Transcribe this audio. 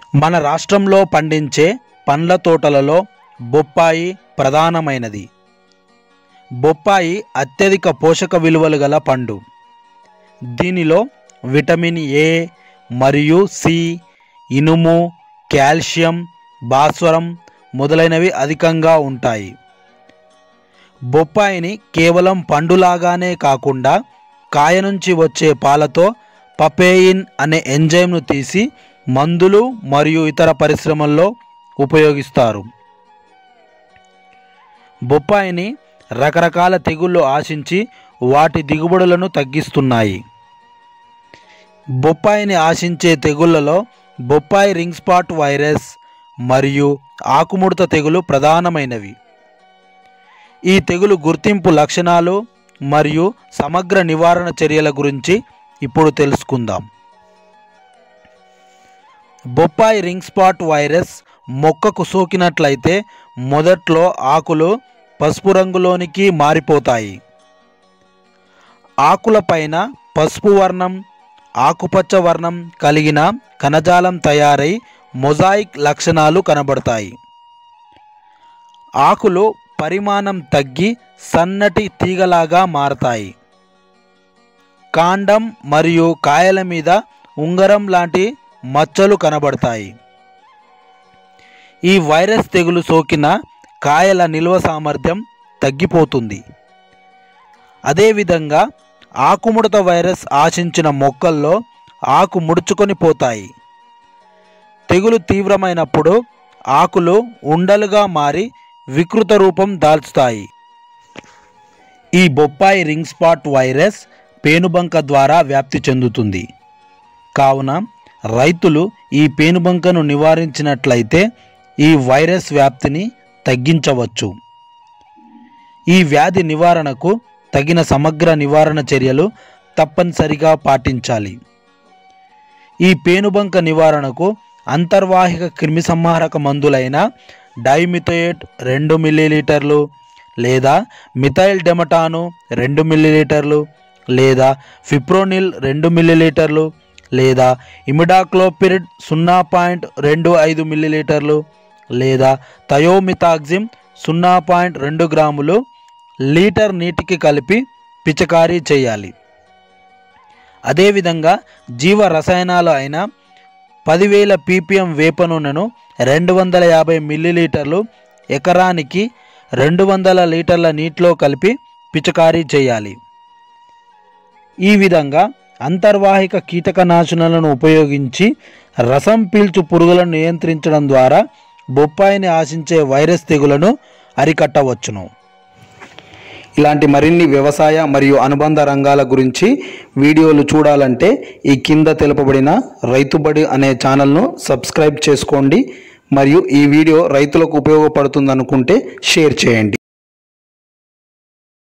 మన రాష్ట్రంలో పండించే పండ్ల తోటలలో బొప్పాయి ప్రధానమైనది బొప్పాయి అత్యధిక పోషక విలువలు గల పండు దీనిలో విటమిన్ ఏ మరియు సి ఇనుము కాల్షియం భాస్వరం మొదలైనవి అధికంగా ఉంటాయి బొప్పాయిని కేవలం పండులాగానే కాకుండా కాయ నుంచి వచ్చే పాలతో పపేయిన్ అనే ఎంజైమ్ను తీసి మందులు మరియు ఇతర పరిశ్రమల్లో ఉపయోగిస్తారు బొప్పాయిని రకరకాల తెగుళ్ళు ఆశించి వాటి దిగుబడులను తగ్గిస్తున్నాయి బొప్పాయిని ఆశించే తెగుళ్లలో బొప్పాయి రింగ్ స్పాట్ వైరస్ మరియు ఆకుముడత తెగులు ప్రధానమైనవి ఈ తెగులు గుర్తింపు లక్షణాలు మరియు సమగ్ర నివారణ చర్యల గురించి ఇప్పుడు తెలుసుకుందాం బొప్పాయి రింగ్ స్పాట్ వైరస్ మొక్కకు సోకినట్లయితే మొదట్లో ఆకులు పసుపు రంగులోనికి మారిపోతాయి ఆకులపైన పసుపు వర్ణం ఆకుపచ్చ వర్ణం కలిగిన కణజాలం తయారై మొజాయిక్ లక్షణాలు కనబడతాయి ఆకులు పరిమాణం తగ్గి సన్నటి తీగలాగా మారతాయి కాండం మరియు కాయల మీద ఉంగరం లాంటి మచ్చలు కనబడతాయి ఈ వైరస్ తెగులు సోకిన కాయల నిల్వ సామర్థ్యం తగ్గిపోతుంది అదేవిధంగా ఆకుముడత వైరస్ ఆశించిన మొక్కల్లో ఆకు ముడుచుకొని పోతాయి తెగులు తీవ్రమైనప్పుడు ఆకులు ఉండలుగా మారి వికృత రూపం దాల్చుతాయి ఈ బొప్పాయి రింగ్ స్పాట్ వైరస్ పేనుబంక ద్వారా వ్యాప్తి చెందుతుంది కావున రైతులు ఈ పేనుబంకను నివారించినట్లయితే ఈ వైరస్ వ్యాప్తిని తగ్గించవచ్చు ఈ వ్యాధి నివారణకు తగిన సమగ్ర నివారణ చర్యలు తప్పనిసరిగా పాటించాలి ఈ పేనుబంక నివారణకు అంతర్వాహిక క్రిమిసంహారక మందులైన డైమిథోయేట్ రెండు మిల్లీలీటర్లు లేదా మిథైల్ డెమటాను రెండు మిల్లీలీటర్లు లేదా ఫిప్రోనిల్ రెండు మిల్లీలీటర్లు లేదా ఇమిడాక్లోపిరిడ్ సున్నా పాయింట్ రెండు ఐదు మిల్లీలీటర్లు లేదా థయోమితాగ్జిమ్ సున్నా పాయింట్ రెండు గ్రాములు లీటర్ నీటికి కలిపి పిచకారీ చేయాలి అదేవిధంగా జీవ రసాయనాలు అయిన పదివేల పీపీఎం వేప నూనెను రెండు వందల యాభై మిల్లీలీటర్లు ఎకరానికి రెండు వందల లీటర్ల నీటిలో కలిపి పిచకారీ చేయాలి ఈ విధంగా అంతర్వాహిక కీటకనాశనాలను ఉపయోగించి రసం పీల్చు పురుగులను నియంత్రించడం ద్వారా బొప్పాయిని ఆశించే వైరస్ తెగులను అరికట్టవచ్చును ఇలాంటి మరిన్ని వ్యవసాయ మరియు అనుబంధ రంగాల గురించి వీడియోలు చూడాలంటే ఈ కింద తెలుపబడిన రైతుబడి అనే ఛానల్ను సబ్స్క్రైబ్ చేసుకోండి మరియు ఈ వీడియో రైతులకు ఉపయోగపడుతుందనుకుంటే షేర్ చేయండి